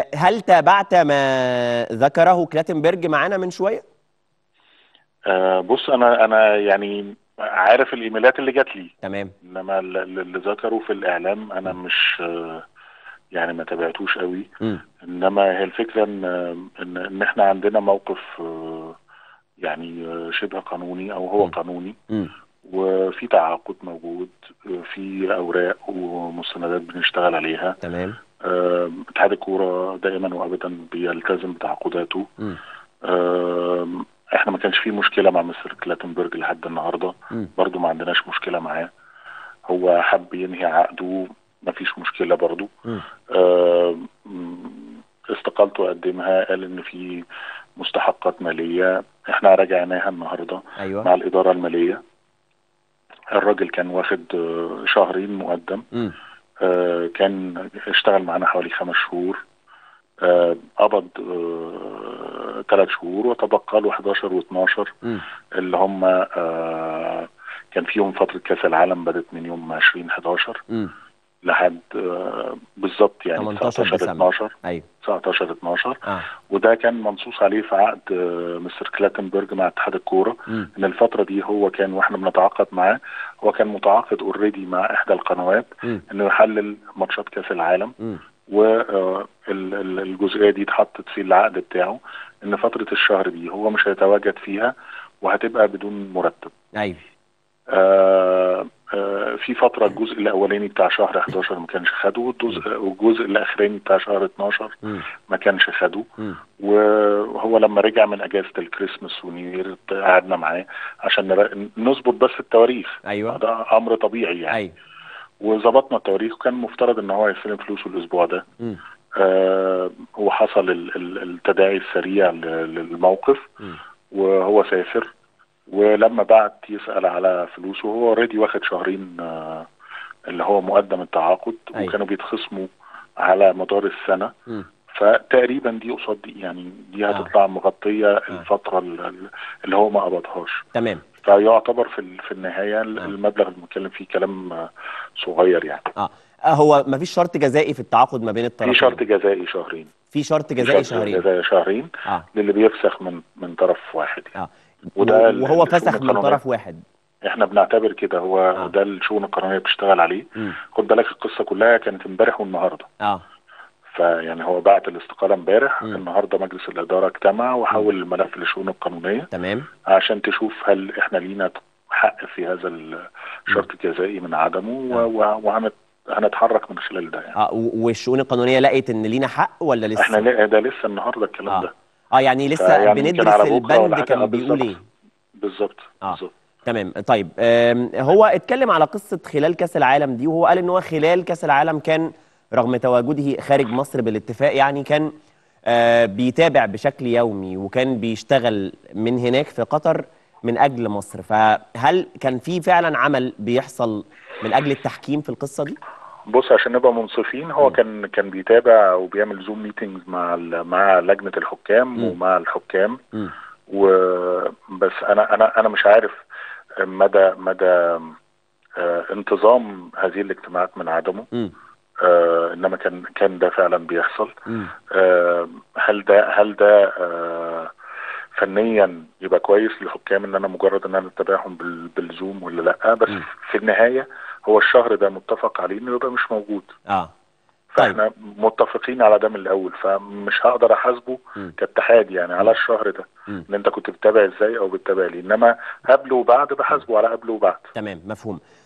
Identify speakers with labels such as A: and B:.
A: آه، هل تابعت ما ذكره كلاتنبرج معانا من شويه
B: آه بص انا انا يعني عارف الايميلات اللي جات لي
A: تمام
B: انما ال- ال- اللي ذكروا في الاعلام انا مش آه يعني ما تابعتوش قوي
A: مم.
B: انما هي الفكره ان ان, إن احنا عندنا موقف آه يعني آه شبه قانوني او هو
A: مم.
B: قانوني
A: مم.
B: وفي تعاقد موجود آه في اوراق ومستندات بنشتغل عليها
A: تمام
B: آه، اتحاد الكوره دائما وابدا بيلتزم بتعاقداته
A: مم.
B: آم، احنا ما كانش فيه مشكله مع مستر كلاتنبرج لحد النهارده
A: مم.
B: برضو ما عندناش مشكله معاه هو حب ينهي عقده ما فيش مشكله برضو
A: مم.
B: آم، استقالته قدمها قال ان في مستحقات ماليه احنا راجعناها النهارده مع
A: ايوه
B: الاداره الماليه الراجل كان واخد آه، شهرين مقدم
A: مم.
B: آه، كان اشتغل معانا حوالي خمس شهور آه، قبض ثلاث شهور وتبقى له 11 و12
A: مم.
B: اللي هم آه، كان فيهم فترة كأس العالم بدأت من يوم 20 11
A: مم.
B: لحد آه، بالظبط يعني
A: 18
B: 19
A: ديسمبر.
B: 12
A: ايوه
B: 19 12
A: اه
B: وده كان منصوص عليه في عقد آه، مستر كلاتنبرج مع اتحاد الكوره
A: مم.
B: ان الفتره دي هو كان واحنا بنتعاقد معاه هو كان متعاقد اوريدي مع احدى القنوات
A: مم.
B: انه يحلل ماتشات كاس العالم
A: مم.
B: والجزئيه دي اتحطت في العقد بتاعه ان فتره الشهر دي هو مش هيتواجد فيها وهتبقى بدون مرتب
A: ايوه
B: آه آه في فتره الجزء الاولاني بتاع شهر 11 ما كانش خده والجزء والجزء الاخراني بتاع شهر 12
A: مم.
B: ما كانش خده
A: مم.
B: وهو لما رجع من اجازه الكريسماس ونيوير قعدنا معاه عشان نر- نظبط بس التواريخ
A: ايوه
B: ده امر طبيعي يعني
A: ايوه
B: وظبطنا التواريخ وكان مفترض ان هو يستلم فلوسه الاسبوع ده
A: مم.
B: آه وحصل ال- ال- التداعي السريع ل- للموقف
A: مم.
B: وهو سافر ولما بعت يسال على فلوسه هو اوريدي واخد شهرين آه اللي هو مقدم التعاقد
A: أيوة.
B: وكانوا بيتخصموا على مدار السنه
A: مم.
B: فتقريبا دي قصاد دي يعني دي هتطلع مغطيه الفتره ال- اللي هو ما قبضهاش
A: تمام
B: فيعتبر في ال- في النهايه
A: آه.
B: المبلغ اللي بنتكلم فيه كلام آه، صغير يعني
A: اه آه، هو ما فيش شرط جزائي في التعاقد ما بين
B: في
A: الطرفين
B: شرط جزائي شهرين
A: في شرط
B: في
A: جزائي
B: شرط
A: شهرين
B: جزائي شهرين
A: اه
B: للي بيفسخ من من طرف واحد يعني.
A: اه
B: وده ال-
A: وهو
B: الشؤون
A: فسخ من
B: القانونية.
A: طرف واحد
B: احنا بنعتبر كده هو
A: آه.
B: ده الشؤون القانونيه بتشتغل عليه
A: مم.
B: خد بالك القصه كلها كانت امبارح والنهارده
A: اه
B: فيعني هو بعت الاستقاله امبارح
A: مم.
B: النهارده مجلس الاداره اجتمع وحول الملف للشؤون القانونيه
A: تمام
B: عشان تشوف هل احنا لينا حق في هذا الشرط الجزائي من عدمه و- و- وهنت هنتحرك من خلال ده يعني.
A: اه و- والشؤون القانونيه لقت ان لينا حق ولا لسه
B: احنا لا- ده لسه النهارده الكلام
A: اه
B: ده
A: اه يعني لسه
B: فيعني يمكن
A: بندرس
B: على بكرة ولا
A: البند
B: حاجة.
A: كان
B: آه،
A: بيقول
B: بالظبط.
A: ايه
B: بالظبط
A: آه.
B: بالظبط
A: تمام طيب آم، هو اتكلم على قصة خلال كأس العالم دي وهو قال ان هو خلال كأس العالم كان رغم تواجده خارج مصر بالاتفاق يعني كان آه، بيتابع بشكل يومي وكان بيشتغل من هناك في قطر من أجل مصر فهل كان في فعلا عمل بيحصل من أجل التحكيم في القصة دي؟
B: بص عشان نبقى منصفين هو
A: مم.
B: كان كان بيتابع وبيعمل زوم ميتينجز مع ال- مع لجنه الحكام
A: مم.
B: ومع الحكام
A: مم.
B: وبس انا انا انا مش عارف مدى مدى آه، انتظام هذه الاجتماعات من عدمه
A: مم.
B: آه، انما كان كان ده فعلا بيحصل
A: مم.
B: آه، هل ده هل ده آه، فنيا يبقى كويس للحكام ان انا مجرد ان انا اتابعهم بال- بالزوم ولا لا بس
A: مم.
B: في النهايه هو الشهر ده متفق عليه انه يبقى مش موجود
A: اه طيب.
B: فاحنا متفقين على ده من الاول فمش هقدر احاسبه
A: مم.
B: كاتحاد يعني على الشهر ده
A: مم.
B: ان انت كنت بتتابع ازاي او بتتابع ليه انما قبل وبعد بحاسبه على قبل وبعد
A: تمام مفهوم